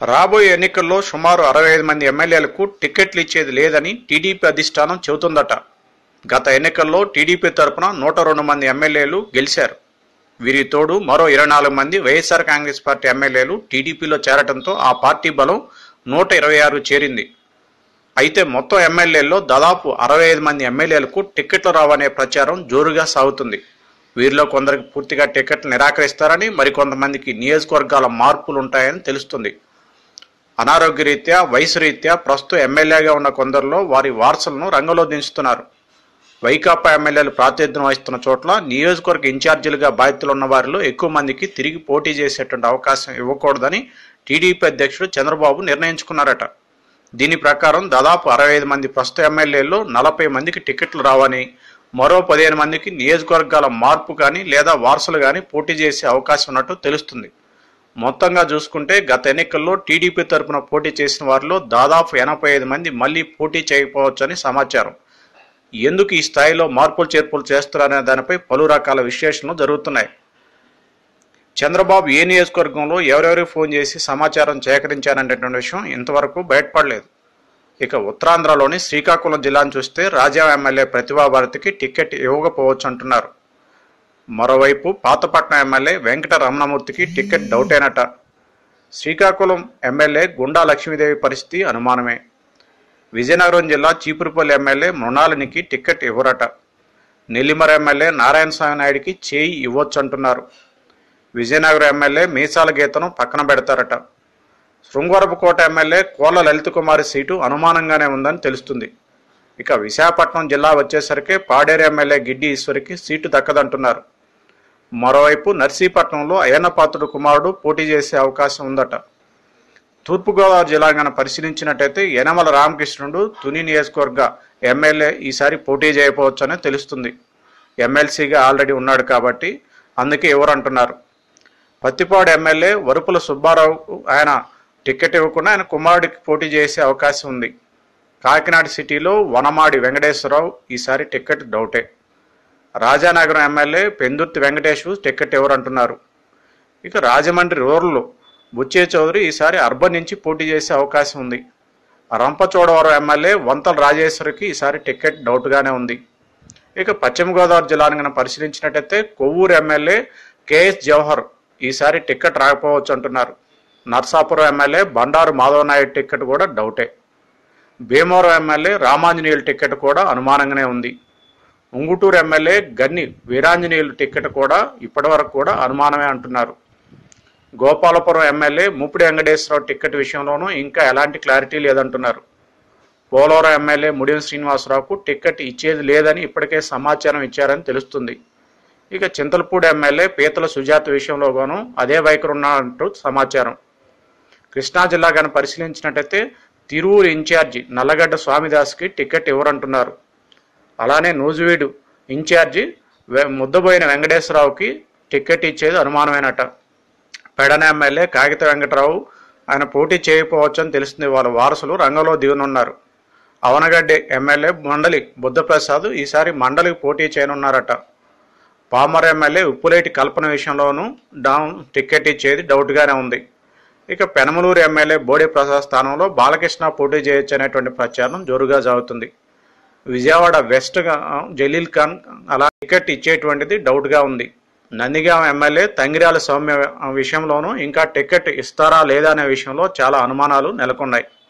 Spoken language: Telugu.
రాబోయే ఎన్నికల్లో సుమారు అరవై ఐదు మంది ఎమ్మెల్యేలకు టికెట్లు ఇచ్చేది లేదని టీడీపీ అధిష్టానం చెబుతుందట గత ఎన్నికల్లో టీడీపీ తరపున నూట రెండు మంది ఎమ్మెల్యేలు గెలిచారు వీరి తోడు మరో ఇరవై నాలుగు మంది వైఎస్ఆర్ కాంగ్రెస్ పార్టీ ఎమ్మెల్యేలు టీడీపీలో చేరటంతో ఆ పార్టీ బలం నూట ఇరవై ఆరు చేరింది అయితే మొత్తం ఎమ్మెల్యేల్లో దాదాపు అరవై ఐదు మంది ఎమ్మెల్యేలకు టికెట్లు రావనే ప్రచారం జోరుగా సాగుతుంది వీరిలో కొందరికి పూర్తిగా టికెట్లు నిరాకరిస్తారని మరికొంతమందికి నియోజకవర్గాల మార్పులు ఉంటాయని తెలుస్తుంది అనారోగ్య రీత్యా వయసు రీత్యా ప్రస్తుతం ఎమ్మెల్యేగా ఉన్న కొందరిలో వారి వారసులను రంగంలో దించుతున్నారు వైకాపా ఎమ్మెల్యేలు ప్రాతినిధ్యం వహిస్తున్న చోట్ల నియోజకవర్గ ఇన్ఛార్జీలుగా బాధ్యతలు ఉన్న వారిలో ఎక్కువ మందికి తిరిగి పోటీ చేసేటువంటి అవకాశం ఇవ్వకూడదని టీడీపీ అధ్యక్షుడు చంద్రబాబు నిర్ణయించుకున్నారట దీని ప్రకారం దాదాపు అరవై ఐదు మంది ప్రస్తుత ఎమ్మెల్యేల్లో నలభై మందికి టికెట్లు రావని మరో పదిహేను మందికి నియోజకవర్గాల మార్పు కానీ లేదా వారసులు కానీ పోటీ చేసే అవకాశం ఉన్నట్టు తెలుస్తుంది మొత్తంగా చూసుకుంటే గత ఎన్నికల్లో టీడీపీ తరపున పోటీ చేసిన వారిలో దాదాపు ఎనభై ఐదు మంది మళ్ళీ పోటీ చేయకపోవచ్చని సమాచారం ఎందుకు ఈ స్థాయిలో మార్పులు చేర్పులు చేస్తున్నారనే దానిపై పలు రకాల విశ్లేషణలు జరుగుతున్నాయి చంద్రబాబు ఏ నియోజకవర్గంలో ఎవరెవరికి ఫోన్ చేసి సమాచారం సేకరించారనేటువంటి విషయం ఇంతవరకు బయటపడలేదు ఇక ఉత్తరాంధ్రలోని శ్రీకాకుళం జిల్లాను చూస్తే రాజా ఎమ్మెల్యే ప్రతిభా భారతికి టికెట్ ఇవ్వకపోవచ్చు అంటున్నారు మరోవైపు పాతపట్నం ఎమ్మెల్యే వెంకట రమణమూర్తికి టికెట్ డౌటేనట శ్రీకాకుళం ఎమ్మెల్యే గుండా లక్ష్మీదేవి పరిస్థితి అనుమానమే విజయనగరం జిల్లా చీపురుపల్లి ఎమ్మెల్యే మృణాలినికి టికెట్ ఇవ్వరట నెల్లిమర ఎమ్మెల్యే నారాయణస్వామి నాయుడికి చేయి ఇవ్వొచ్చు అంటున్నారు విజయనగరం ఎమ్మెల్యే మీసాల గీతను పక్కన పెడతారట శృంగవరపుకోట ఎమ్మెల్యే కోళ్ల లలిత కుమారి సీటు అనుమానంగానే ఉందని తెలుస్తుంది ఇక విశాఖపట్నం జిల్లా వచ్చేసరికి పాడేరు ఎమ్మెల్యే గిడ్డి ఈశ్వరికి సీటు దక్కదంటున్నారు మరోవైపు నర్సీపట్నంలో అయ్యన్నపాత్రుడు కుమారుడు పోటీ చేసే అవకాశం ఉందట తూర్పుగోదావరి జిల్లా కనుక పరిశీలించినట్టయితే యనమల రామకృష్ణుడు తుని నియోజకవర్గ ఎమ్మెల్యే ఈసారి పోటీ చేయకపోవచ్చని తెలుస్తుంది ఎమ్మెల్సీగా ఆల్రెడీ ఉన్నాడు కాబట్టి అందుకే ఎవరంటున్నారు పత్తిపాడు ఎమ్మెల్యే వరుపుల సుబ్బారావు ఆయన టికెట్ ఇవ్వకుండా ఆయన కుమారుడికి పోటీ చేసే అవకాశం ఉంది కాకినాడ సిటీలో వనమాడి వెంకటేశ్వరరావు ఈసారి టికెట్ డౌటే రాజానగరం ఎమ్మెల్యే పెందుర్తి వెంకటేష్ టికెట్ ఎవరంటున్నారు ఇక రాజమండ్రి రూరల్లో బుచ్చే చౌదరి ఈసారి అర్బన్ నుంచి పోటీ చేసే అవకాశం ఉంది రంపచోడవరం ఎమ్మెల్యే వంతల రాజేశ్వరికి ఈసారి టికెట్ డౌట్గానే ఉంది ఇక పశ్చిమ గోదావరి జిల్లాను కనుక పరిశీలించినట్టయితే కొవ్వూరు ఎమ్మెల్యే కేఎస్ జవహర్ ఈసారి టికెట్ రాకపోవచ్చు అంటున్నారు నర్సాపురం ఎమ్మెల్యే బండారు మాధవ నాయుడు టికెట్ కూడా డౌటే భీమవరం ఎమ్మెల్యే రామాంజనేయులు టికెట్ కూడా అనుమానంగానే ఉంది ఉంగుటూరు ఎమ్మెల్యే గన్ని వీరాంజనేయులు టికెట్ కూడా ఇప్పటివరకు కూడా అనుమానమే అంటున్నారు గోపాలపురం ఎమ్మెల్యే ముప్పిడి వెంకటేశ్వరరావు టికెట్ విషయంలోనూ ఇంకా ఎలాంటి క్లారిటీ లేదంటున్నారు పోలవరం ఎమ్మెల్యే ముడియం శ్రీనివాసరావుకు టికెట్ ఇచ్చేది లేదని ఇప్పటికే సమాచారం ఇచ్చారని తెలుస్తుంది ఇక చింతలపూడి ఎమ్మెల్యే పీతల సుజాత విషయంలోగాను అదే వైఖరి ఉన్నట్టు సమాచారం కృష్ణా జిల్లా కానీ పరిశీలించినట్టయితే తిరువురు ఇన్ఛార్జి నల్లగడ్డ స్వామిదాస్కి టికెట్ ఇవ్వరంటున్నారు అలానే నూజివీడు ఇన్ఛార్జి వె- ముద్దబోయిన వెంకటేశ్వరరావుకి టికెట్ ఇచ్చేది అనుమానమేనట పెడన ఎమ్మెల్యే కాగిత వెంకటరావు ఆయన పోటీ చేయకపోవచ్చని తెలుస్తుంది వాళ్ళ వారసులు రంగంలో దిగనున్నారు అవనగడ్డి ఎమ్మెల్యే మండలి బుద్ధప్రసాద్ ఈసారి మండలికి పోటీ చేయనున్నారట పామర్ ఎమ్మెల్యే ఉప్పులేటి కల్పన విషయంలోనూ డౌన్ టికెట్ ఇచ్చేది డౌట్గానే ఉంది ఇక పెనమలూరు ఎమ్మెల్యే బోడి ప్రసాద్ స్థానంలో బాలకృష్ణ పోటీ చేయొచ్చు అనేటువంటి ప్రచారం జోరుగా సాగుతుంది విజయవాడ వెస్ట్ గా జలీల్ ఖాన్ అలా టికెట్ ఇచ్చేటువంటిది డౌట్గా ఉంది నందిగాం ఎమ్మెల్యే తంగిరాల సౌమ్య విషయంలోనూ ఇంకా టికెట్ ఇస్తారా లేదా అనే విషయంలో చాలా అనుమానాలు నెలకొన్నాయి